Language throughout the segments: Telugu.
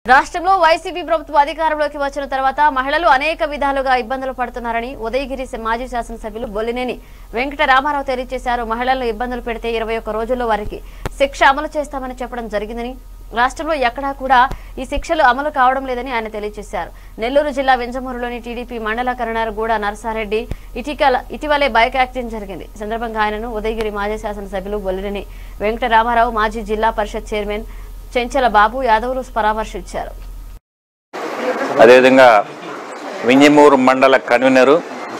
రాష్ట్రంలో వైసీపీ ప్రభుత్వం అధికారంలోకి వచ్చిన తర్వాత మహిళలు అనేక విధాలుగా ఇబ్బందులు పడుతున్నారని ఉదయగిరి మాజీ శాసనసభ్యులు బొల్లినేని వెంకట రామారావు తెలియజేశారు మహిళలను ఇబ్బందులు పెడితే ఇరవై ఒక్క రోజుల్లో వారికి శిక్ష అమలు చేస్తామని చెప్పడం జరిగిందని రాష్ట్రంలో ఎక్కడా కూడా ఈ శిక్షలు అమలు కావడం లేదని ఆయన తెలియజేశారు నెల్లూరు జిల్లా వెంజమూరులోని టీడీపీ మండల కరుణారు గూడ నరసారెడ్డి ఇటీకల ఇటీవలే బైక్ యాక్సిడెంట్ జరిగింది ఈ సందర్భంగా ఆయనను ఉదయగిరి మాజీ శాసనసభ్యులు బొల్లినేని వెంకట రామారావు మాజీ జిల్లా పరిషత్ చైర్మన్ చెంచల బాబు యాదవులు పరామర్శించారు అదేవిధంగా వింజమూరు మండల కన్వీనరు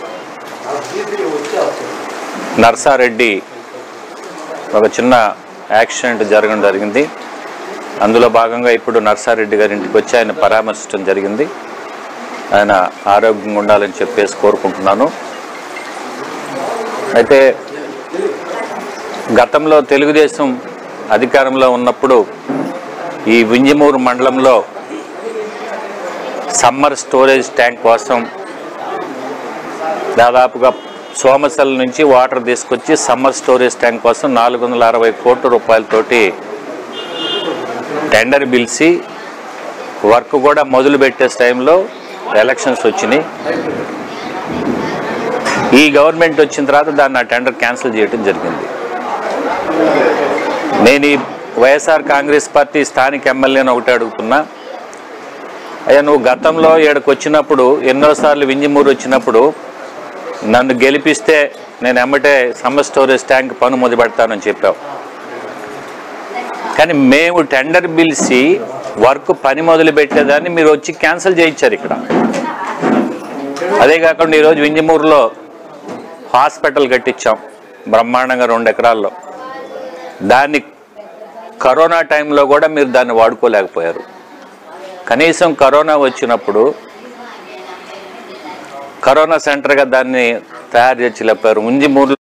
నర్సారెడ్డి ఒక చిన్న యాక్సిడెంట్ జరగడం జరిగింది అందులో భాగంగా ఇప్పుడు నర్సారెడ్డి గారి ఇంటికి వచ్చి ఆయన పరామర్శించడం జరిగింది ఆయన ఆరోగ్యంగా ఉండాలని చెప్పేసి కోరుకుంటున్నాను అయితే గతంలో తెలుగుదేశం అధికారంలో ఉన్నప్పుడు ఈ వింజమూరు మండలంలో సమ్మర్ స్టోరేజ్ ట్యాంక్ కోసం దాదాపుగా సోమసల్ నుంచి వాటర్ తీసుకొచ్చి సమ్మర్ స్టోరేజ్ ట్యాంక్ కోసం నాలుగు వందల అరవై కోట్ల రూపాయలతోటి టెండర్ పిలిచి వర్క్ కూడా మొదలు పెట్టే టైంలో ఎలక్షన్స్ వచ్చినాయి ఈ గవర్నమెంట్ వచ్చిన తర్వాత దాన్ని ఆ టెండర్ క్యాన్సిల్ చేయడం జరిగింది నేను ఈ వైఎస్ఆర్ కాంగ్రెస్ పార్టీ స్థానిక ఎమ్మెల్యేని ఒకటి అడుగుతున్నా అయ్యా నువ్వు గతంలో ఇక్కడికి వచ్చినప్పుడు ఎన్నోసార్లు వింజమూరు వచ్చినప్పుడు నన్ను గెలిపిస్తే నేను ఎమ్మటే సమ్మర్ స్టోరేజ్ ట్యాంక్ పను మొదలు పెడతానని చెప్పావు కానీ మేము టెండర్ పిలిచి వర్క్ పని మొదలు పెట్టేదాన్ని మీరు వచ్చి క్యాన్సిల్ చేయించారు ఇక్కడ అదే కాకుండా ఈరోజు వింజమూరులో హాస్పిటల్ కట్టించాం బ్రహ్మాండంగా రెండు ఎకరాల్లో దాన్ని కరోనా టైంలో కూడా మీరు దాన్ని వాడుకోలేకపోయారు కనీసం కరోనా వచ్చినప్పుడు కరోనా సెంటర్గా దాన్ని తయారు చేసి లేపారు ఉంజిమూరు